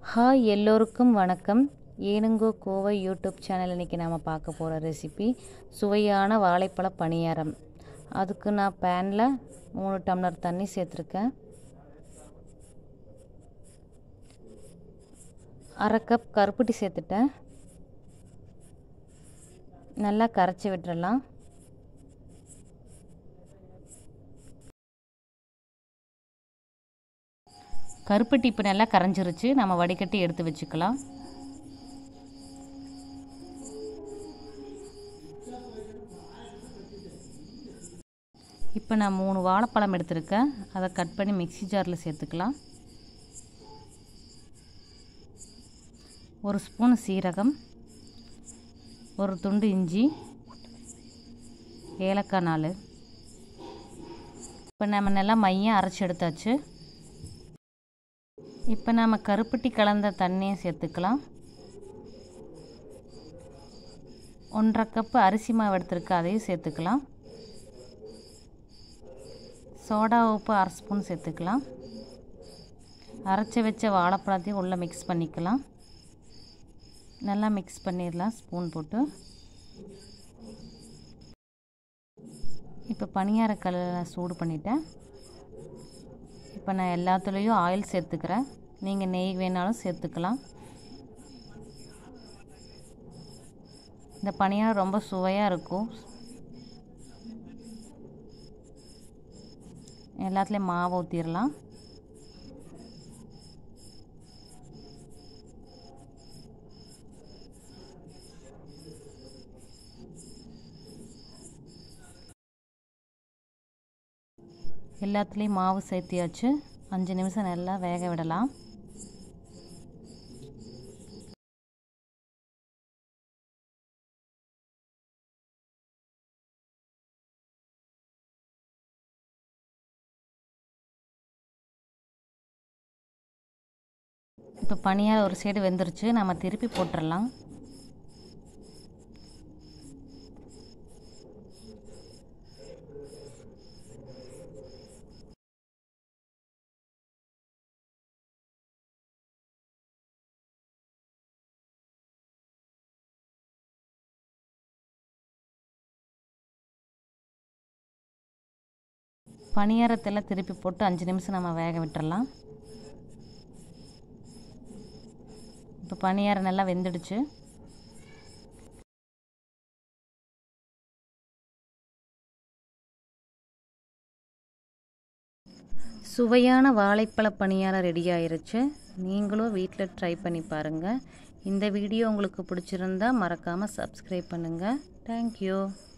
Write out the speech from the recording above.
hi எல்லோருக்கும் வணக்கம் ஏனுங்கோ Kovai YouTube channel இன்றைக்கி நாம் பார்க்க போகிற ரெசிபி சுவையான வாழைப்பழ பணியாரம் அதுக்கு நான் பேனில் மூணு டம்ளர் தண்ணி சேர்த்துருக்கேன் அரை கப் கருப்பட்டி சேர்த்துட்டேன் நல்லா கரைச்சி விட்டுறலாம் கருப்பட்டி இப்போ நல்லா கரைஞ்சிருச்சு நம்ம வடிகட்டி எடுத்து வச்சுக்கலாம் இப்போ நான் மூணு வாழைப்பழம் எடுத்திருக்கேன் அதை கட் பண்ணி மிக்சி ஜாரில் சேர்த்துக்கலாம் ஒரு ஸ்பூன் சீரகம் ஒரு துண்டு இஞ்சி ஏலக்காய் நாலு இப்போ நம்ம நல்லா மையம் அரைச்சி எடுத்தாச்சு இப்போ நாம் கருப்பட்டி கலந்த தண்ணியை சேர்த்துக்கலாம் ஒன்றரை கப்பு அரிசி மாவு எடுத்துருக்கு அதையும் சேர்த்துக்கலாம் சோடா உப்பு அரை ஸ்பூன் சேர்த்துக்கலாம் அரைச்சி வச்ச வாழைப்பழத்தையும் உள்ளே மிக்ஸ் பண்ணிக்கலாம் நல்லா மிக்ஸ் பண்ணிடலாம் ஸ்பூன் போட்டு இப்போ பனியார கல்லை சூடு பண்ணிட்டேன் இப்போ நான் எல்லாத்துலேயும் ஆயில் சேர்த்துக்கிறேன் நீங்கள் நெய் வேணாலும் சேர்த்துக்கலாம் இந்த பனியாரம் ரொம்ப சுவையாக இருக்கும் எல்லாத்துலேயும் மாவு ஊற்றிடலாம் எல்லாத்துலேயும் மாவு சேர்த்தியாச்சு அஞ்சு நிமிஷம் நல்லா வேக விடலாம் இப்போ பனியார் ஒரு சைடு வெந்துருச்சு நம்ம திருப்பி போட்டுடலாம் பனியாரத்தெல்லாம் திருப்பி போட்டு அஞ்சு நிமிஷம் நம்ம வேக விட்டுறலாம் இப்போ பனியாரம் நல்லா வெந்துடுச்சு சுவையான வாழைப்பழ பணியாரம் ரெடி ஆயிருச்சு நீங்களும் வீட்டில் ட்ரை பண்ணி பாருங்கள் இந்த வீடியோ உங்களுக்கு பிடிச்சிருந்தா மறக்காமல் சப்ஸ்கிரைப் பண்ணுங்கள் தேங்க்யூ